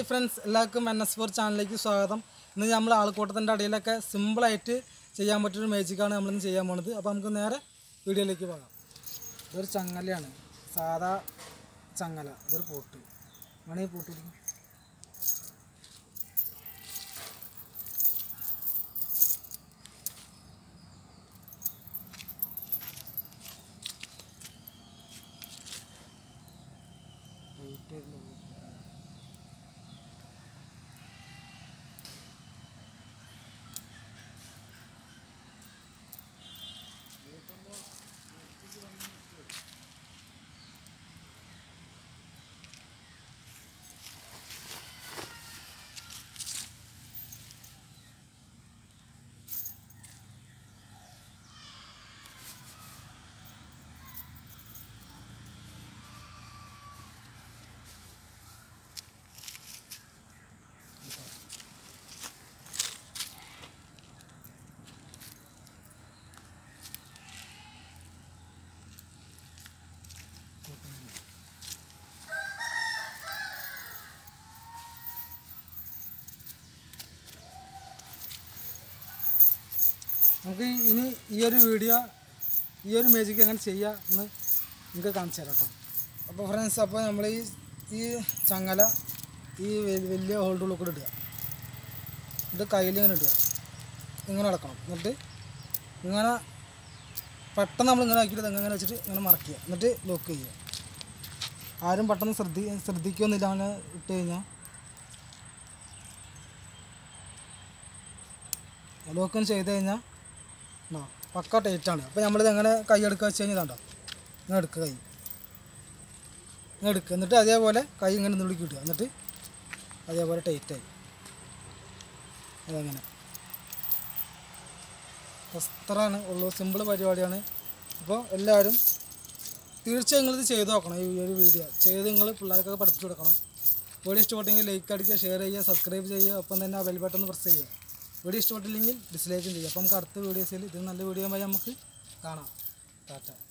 friends എല്ലാവർക്കും N S four ചാനലിലേക്ക് സ്വാഗതം ഇന്ന് നമ്മൾ ആൾക്കൂട്ടത്തിൻ്റെ അടിയിലൊക്കെ സിമ്പിളായിട്ട് ചെയ്യാൻ പറ്റിയൊരു മേജിക്കാണ് നമ്മളിന്ന് ചെയ്യാൻ പോണത് അപ്പോൾ നമുക്ക് നേരെ വീഡിയോയിലേക്ക് പോകാം ഇതൊരു ചങ്ങലയാണ് സാധാ ചങ്ങല ഇതൊരു പോട്ട് വേണമെങ്കിൽ പോട്ട് പിടിക്കും നമുക്ക് ഇനി ഈ ഒരു വീഡിയോ ഈ ഒരു മേജിക്ക് എങ്ങനെ ചെയ്യാം എന്ന് നിങ്ങൾക്ക് കാണിച്ചു തരാം കേട്ടോ അപ്പോൾ ഫ്രണ്ട്സ് അപ്പോൾ നമ്മൾ ഈ ഈ ചങ്ങല ഈ വെ- വലിയ ഹോൾഡുള്ളിൽ കൂടെ ഇടുക ഇത് കയ്യിൽ ഇങ്ങനെ ഇടുക ഇങ്ങനെ അടക്കണം എന്നിട്ട് ഇങ്ങനെ പെട്ടെന്ന് നമ്മൾ ഇങ്ങനെ ആക്കിയിട്ട് ഇങ്ങനെ വെച്ചിട്ട് ഇങ്ങനെ മറക്കുക എന്നിട്ട് ലോക്ക് ചെയ്യുക ആരും പെട്ടെന്ന് ശ്രദ്ധി ശ്രദ്ധിക്കുമെന്നില്ല അങ്ങനെ ഇട്ട് കഴിഞ്ഞാൽ ലോക്കൊന്ന് ചെയ്ത് കഴിഞ്ഞാൽ ഉണ്ടോ പക്ക ടൈറ്റാണ് അപ്പോൾ നമ്മളിത് എങ്ങനെ കൈ എടുക്കുക വെച്ച് കഴിഞ്ഞാൽ ഇതാണ്ടോ ഇങ്ങനെ എടുക്കുക കൈ ഇങ്ങനെ എടുക്കുക എന്നിട്ട് അതേപോലെ കൈ ഇങ്ങനെ നുള്ളിക്ക് കിട്ടുക എന്നിട്ട് അതേപോലെ ടൈറ്റായി അതങ്ങനെ വസ്ത്രമാണ് ഉള്ളൂ സിമ്പിൾ പരിപാടിയാണ് അപ്പോൾ എല്ലാവരും തീർച്ചയായും നിങ്ങളിത് ചെയ്ത് നോക്കണം ഈ ഒരു വീഡിയോ ചെയ്ത് നിങ്ങൾ പിള്ളേർക്കൊക്കെ പഠിപ്പിച്ചു കൊടുക്കണം വീഡിയോ ഇഷ്ടപ്പെട്ടെങ്കിൽ ലൈക്ക് അടിക്കുക ഷെയർ ചെയ്യുക സബ്സ്ക്രൈബ് ചെയ്യുക ഒപ്പം തന്നെ ആ ബെൽ ബട്ടൺ പ്രസ് ചെയ്യുക വീഡിയോ ഇഷ്ടപ്പെട്ടില്ലെങ്കിൽ ഡിസ്ലൈക്കും ചെയ്യുക അപ്പോൾ നമുക്ക് അടുത്ത വീഡിയോസിൽ ഇത് നല്ല വീഡിയോ ആയി നമുക്ക് കാണാം ടാറ്റ